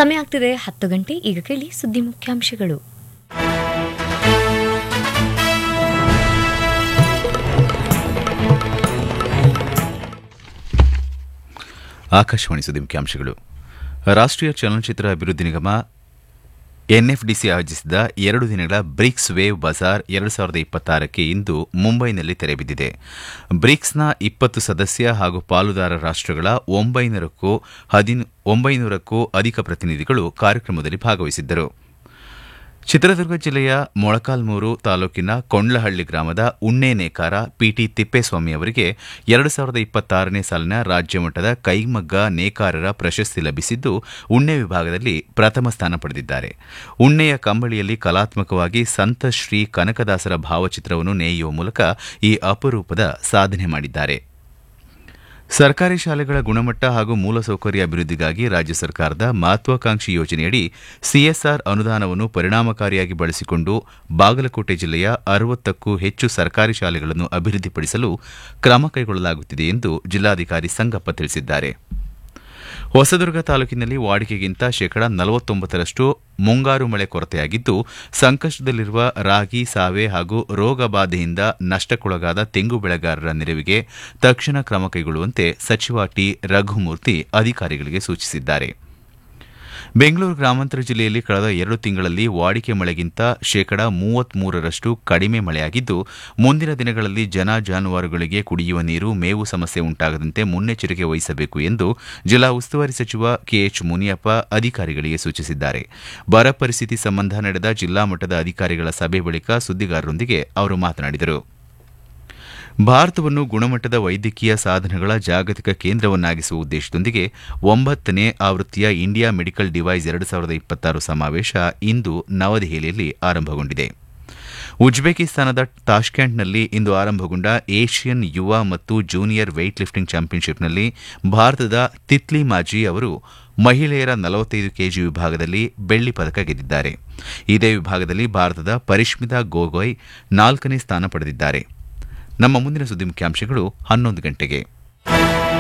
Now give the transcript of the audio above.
ಸಮಯ ಆಗ್ತಿದೆ ಹತ್ತು ಗಂಟೆ ಈಗ ಕೇಳಿ ಸುದ್ದಿ ಮುಖ್ಯಾಂಶಗಳು ಆಕಾಶವಾಣಿ ಸುದ್ದಿ ಮುಖ್ಯಾಂಶಗಳು ರಾಷ್ಟ್ರೀಯ ಚಲನಚಿತ್ರ ಅಭಿವೃದ್ಧಿ ನಿಗಮ ಎನ್ಎಫ್ಡಿಸಿ ಆಯೋಜಿಸಿದ ಎರಡು ದಿನಗಳ ಬ್ರಿಕ್ಸ್ ವೇವ್ ಬಜಾರ್ ಎರಡು ಸಾವಿರದ ಇಪ್ಪತ್ತಾರಕ್ಕೆ ಇಂದು ಮುಂಬೈನಲ್ಲಿ ತೆರೆಬಿದ್ದಿದೆ ಬ್ರಿಕ್ಸ್ನ ಇಪ್ಪತ್ತು ಸದಸ್ಯ ಹಾಗೂ ಪಾಲುದಾರ ರಾಷ್ಟಗಳ ಒಂಬೈನೂರಕ್ಕೂ ಒಂಬೈನೂರಕ್ಕೂ ಅಧಿಕ ಪ್ರತಿನಿಧಿಗಳು ಕಾರ್ಯಕ್ರಮದಲ್ಲಿ ಭಾಗವಹಿಸಿದ್ದರು ಚಿತ್ರದುರ್ಗ ಜಿಲ್ಲೆಯ ಮೊಳಕಾಲ್ಮೂರು ತಾಲೂಕಿನ ಕೊಂಡ್ಲಹಳ್ಳಿ ಗ್ರಾಮದ ಉಣ್ಣೆ ನೇಕಾರ ಪಿಟಿ ತಿಪ್ಪೇಸ್ವಾಮಿ ಅವರಿಗೆ ಎರಡು ಸಾವಿರದ ಇಪ್ಪತ್ತಾರನೇ ಸಾಲಿನ ರಾಜ್ಯಮಟ್ಟದ ಕೈಮಗ್ಗ ನೇಕಾರರ ಪ್ರಶಸ್ತಿ ಲಭಿಸಿದ್ದು ಉಣ್ಣೆ ವಿಭಾಗದಲ್ಲಿ ಪ್ರಥಮ ಸ್ಥಾನ ಪಡೆದಿದ್ದಾರೆ ಉಣ್ಣೆಯ ಕಂಬಳಿಯಲ್ಲಿ ಕಲಾತ್ಮಕವಾಗಿ ಸಂತ ಶ್ರೀ ಕನಕದಾಸರ ಭಾವಚಿತ್ರವನ್ನು ನೇಯುವ ಮೂಲಕ ಈ ಅಪರೂಪದ ಸಾಧನೆ ಮಾಡಿದ್ದಾರೆ ಸರ್ಕಾರಿ ಶಾಲೆಗಳ ಗುಣಮಟ್ಟ ಹಾಗೂ ಮೂಲಸೌಕರ್ಯ ಅಭಿವೃದ್ಧಿಗಾಗಿ ರಾಜ್ಯ ಸರ್ಕಾರದ ಮಹತ್ವಾಕಾಂಕ್ಷಿ ಯೋಜನೆಯಡಿ ಸಿಎಸ್ಆರ್ ಅನುದಾನವನ್ನು ಪರಿಣಾಮಕಾರಿಯಾಗಿ ಬಳಸಿಕೊಂಡು ಬಾಗಲಕೋಟೆ ಜಿಲ್ಲೆಯ ಅರವತ್ತಕ್ಕೂ ಹೆಚ್ಚು ಸರ್ಕಾರಿ ಶಾಲೆಗಳನ್ನು ಅಭಿವೃದ್ಧಿಪಡಿಸಲು ಕ್ರಮ ಕೈಗೊಳ್ಳಲಾಗುತ್ತಿದೆ ಎಂದು ಜಿಲ್ಲಾಧಿಕಾರಿ ಸಂಗಪ್ಪ ತಿಳಿಸಿದ್ದಾರೆ ಹೊಸದುರ್ಗ ತಾಲೂಕಿನಲ್ಲಿ ವಾಡಿಕೆಗಿಂತ ಶೇಕಡಾ ನಲವತ್ತೊಂಬತ್ತರಷ್ಟು ಮುಂಗಾರು ಮಳೆ ಕೊರತೆಯಾಗಿದ್ದು ಸಂಕಷ್ಟದಲ್ಲಿರುವ ರಾಗಿ ಸಾವೆ ಹಾಗೂ ರೋಗ ಬಾಧೆಯಿಂದ ನಷ್ಟಕ್ಕೊಳಗಾದ ತೆಂಗು ಬೆಳೆಗಾರರ ನೆರವಿಗೆ ತಕ್ಷಣ ಕ್ರಮ ಕೈಗೊಳ್ಳುವಂತೆ ಸಚಿವ ಟಿ ರಘುಮೂರ್ತಿ ಅಧಿಕಾರಿಗಳಿಗೆ ಸೂಚಿಸಿದ್ದಾರೆ ಬೆಂಗಳೂರು ಗ್ರಾಮಾಂತರ ಜಿಲ್ಲೆಯಲ್ಲಿ ಕಳೆದ ಎರಡು ತಿಂಗಳಲ್ಲಿ ವಾಡಿಕೆ ಮಳೆಗಿಂತ ಶೇಕಡಾ ಮೂವತ್ಮೂರರಷ್ಟು ಕಡಿಮೆ ಮಳೆಯಾಗಿದ್ದು ಮುಂದಿನ ದಿನಗಳಲ್ಲಿ ಜನ ಜಾನುವಾರುಗಳಿಗೆ ಕುಡಿಯುವ ನೀರು ಮೇವು ಸಮಸ್ಯೆ ಉಂಟಾಗದಂತೆ ಮುನ್ನೆಚ್ಚರಿಕೆ ವಹಿಸಬೇಕು ಎಂದು ಜಿಲ್ಲಾ ಉಸ್ತುವಾರಿ ಸಚಿವ ಕೆಎಚ್ ಮುನಿಯಪ್ಪ ಅಧಿಕಾರಿಗಳಿಗೆ ಸೂಚಿಸಿದ್ದಾರೆ ಬರ ಪರಿಸ್ಥಿತಿ ಸಂಬಂಧ ನಡೆದ ಜಿಲ್ಲಾ ಮಟ್ಟದ ಅಧಿಕಾರಿಗಳ ಸಭೆ ಬಳಿಕ ಸುದ್ದಿಗಾರರೊಂದಿಗೆ ಅವರು ಮಾತನಾಡಿದರು ಭಾರತವನ್ನು ಗುಣಮಟ್ಟದ ವೈದ್ಯಕೀಯ ಸಾಧನಗಳ ಜಾಗತಿಕ ಕೇಂದ್ರವನ್ನಾಗಿಸುವ ಉದ್ದೇಶದೊಂದಿಗೆ ಒಂಬತ್ತನೇ ಆವೃತ್ತಿಯ ಇಂಡಿಯಾ ಮೆಡಿಕಲ್ ಡಿವೈಸ್ ಎರಡು ಸಾವಿರದ ಇಪ್ಪತ್ತಾರು ಸಮಾವೇಶ ಇಂದು ನವದೆಹಲಿಯಲ್ಲಿ ಆರಂಭಗೊಂಡಿದೆ ಉಜ್ಬೇಕಿಸ್ತಾನದ ತಾಷ್ಕೆಂಟ್ನಲ್ಲಿ ಇಂದು ಆರಂಭಗೊಂಡ ಏಷ್ಯನ್ ಯುವ ಮತ್ತು ಜೂನಿಯರ್ ವೆಯ್ಟ್ ಲಿಫ್ಟಿಂಗ್ ಚಾಂಪಿಯನ್ಶಿಪ್ನಲ್ಲಿ ಭಾರತದ ತಿತ್ಲಿ ಮಾಜಿ ಅವರು ಮಹಿಳೆಯರ ನಲವತ್ತೈದು ಕೆಜಿ ವಿಭಾಗದಲ್ಲಿ ಬೆಳ್ಳಿ ಪದಕ ಗೆದ್ದಿದ್ದಾರೆ ಇದೇ ವಿಭಾಗದಲ್ಲಿ ಭಾರತದ ಪರಿಷ್ಮಿತಾ ಗೋಗೊಯ್ ನಾಲ್ಕನೇ ಸ್ಥಾನ ಪಡೆದಿದ್ದಾರೆ ನಮ್ಮ ಮುಂದಿನ ಸುದ್ದಿ ಮುಖ್ಯಾಂಶಗಳು ಹನ್ನೊಂದು ಗಂಟೆಗೆ